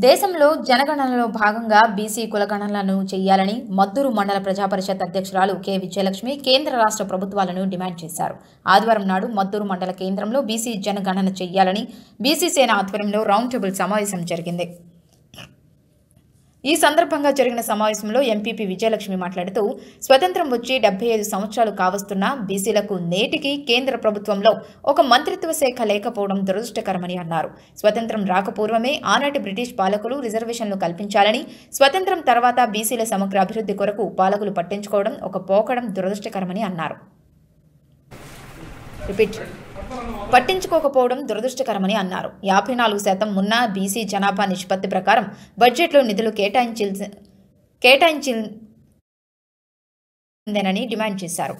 దేశంలో జనగణనలో భాగంగా బీసీ కులగణనలను చేయాలని మద్దూరు మండల ప్రజాపరిషత్ అధ్యక్షురాలు కె విజయలక్ష్మి కేంద్ర రాష్ట్ర ప్రభుత్వాలను డిమాండ్ చేశారు ఆదివారం నాడు మద్దూరు మండల కేంద్రంలో బీసీ జనగణన చేయాలని బీసీ సేన ఆధ్వర్యంలో రౌండ్ టేబుల్ సమావేశం జరిగింది ఈ సందర్భంగా జరిగిన సమావేశంలో ఎంపీపీ విజయలక్ష్మి మాట్లాడుతూ స్వతంత్రం వచ్చి డెబ్బై ఐదు సంవత్సరాలు కావస్తున్న బీసీలకు నేటికి కేంద్ర ప్రభుత్వంలో ఒక మంత్రిత్వ శాఖ లేకపోవడం దురదృష్టకరమని అన్నారు స్వతంత్రం రాకపూర్వమే ఆనాటి బ్రిటిష్ పాలకులు రిజర్వేషన్లు కల్పించాలని స్వతంత్రం తర్వాత బీసీల సమగ్ర అభివృద్ధి కొరకు పాలకులు పట్టించుకోవడం ఒక పోకడం దురదృష్టకరమని అన్నారు రిపీట్ పట్టించుకోకపోవడం దురదృష్టకరమని అన్నారు యాభై నాలుగు శాతం ఉన్న బీసీ జనాభా నిష్పత్తి ప్రకారం బడ్జెట్లో నిధులు కేటాయించాల్సి కేటాయించిందేనని డిమాండ్ చేశారు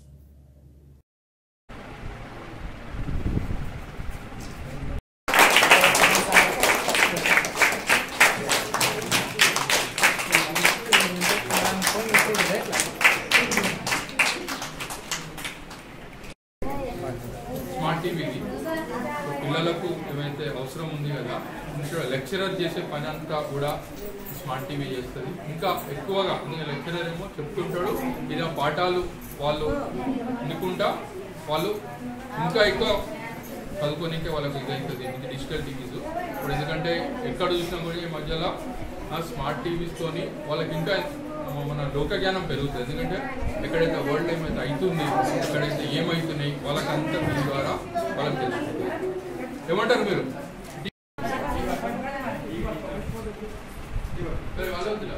స్మార్ట్ టీవీది పిల్లలకు ఏమైతే అవసరం ఉంది కదా ఇంకా లెక్చరర్ చేసే పని అంతా కూడా స్మార్ట్ టీవీ చేస్తుంది ఇంకా ఎక్కువగా ఇంకా లెక్చరర్ ఏమో చెప్తుంటాడు ఇలా పాఠాలు వాళ్ళు వినుకుంటా వాళ్ళు ఇంకా ఎక్కువ చదువుకోనికే వాళ్ళకి ఇది అవుతుంది ఇది డిజిటల్ టీవీస్ ఇప్పుడు ఎందుకంటే ఎక్కడ చూసినా కూడా ఈ మధ్యలో ఆ స్మార్ట్ టీవీస్తోని వాళ్ళకి ఇంకా మన లోక జ్ఞానం పెరుగుతుంది ఎందుకంటే ఎక్కడైతే వరల్డ్ ఏమైతే అవుతుంది ఎక్కడైతే ఏమవుతున్నాయి వాళ్ళకంతా దీని ద్వారా వాళ్ళకి తెలుసుకుంటుంది ఏమంటారు మీరు సరే, వాళ్ళు వద్దులే.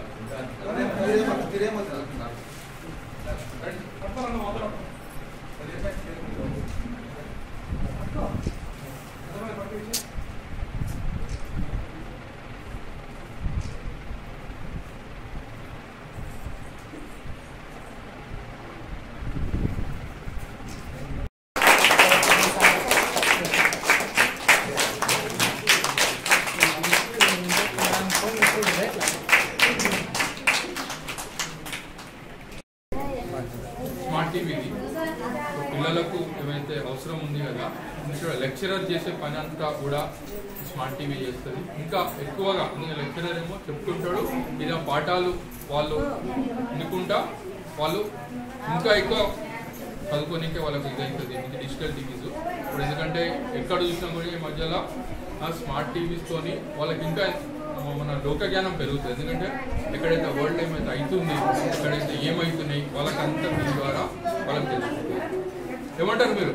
స్మార్ట్ టీవీది పిల్లలకు ఏమైతే అవసరం ఉంది కదా ఇంకా లెక్చరర్ చేసే పని అంతా కూడా స్మార్ట్ టీవీ చేస్తుంది ఇంకా ఎక్కువగా ఇంకా లెక్చరర్ ఏమో చెప్తుంటాడు ఇలా పాఠాలు వాళ్ళు వినుకుంటా వాళ్ళు ఇంకా ఎక్కువ చదువుకోనికే వాళ్ళకి ఇది అవుతుంది ఇది డిజిటల్ టీవీస్ ఇప్పుడు ఎందుకంటే ఎక్కడ చూసినా కూడా ఈ మధ్యలో ఆ స్మార్ట్ టీవీస్తోని వాళ్ళకి ఇంకా మన లోక జ్ఞానం పెరుగుతుంది ఎందుకంటే ఎక్కడైతే వరల్డ్ ఏమైతే అవుతుంది ఎక్కడైతే ఏమవుతున్నాయి వాళ్ళకంతా దీని ద్వారా వాళ్ళకి తెలుసుకుంటుంది ఏమంటారు మీరు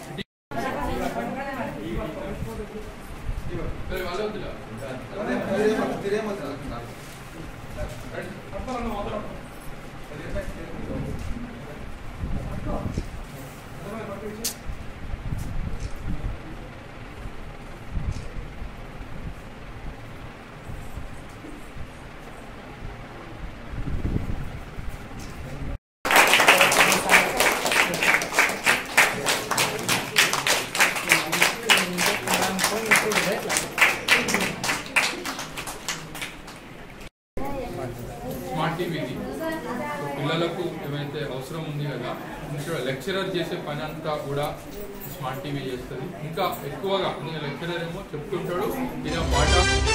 సరే, వాళ్ళు వద్దులే. స్మార్ట్ టీవీది పిల్లలకు ఏమైతే అవసరం ఉంది కదా ఇంకా లెక్చరర్ చేసే పని అంతా కూడా స్మార్ట్ టీవీ చేస్తుంది ఇంకా ఎక్కువగా ఇంకా లెక్చరర్ ఏమో చెప్తుంటాడు ఇలా పాఠాలు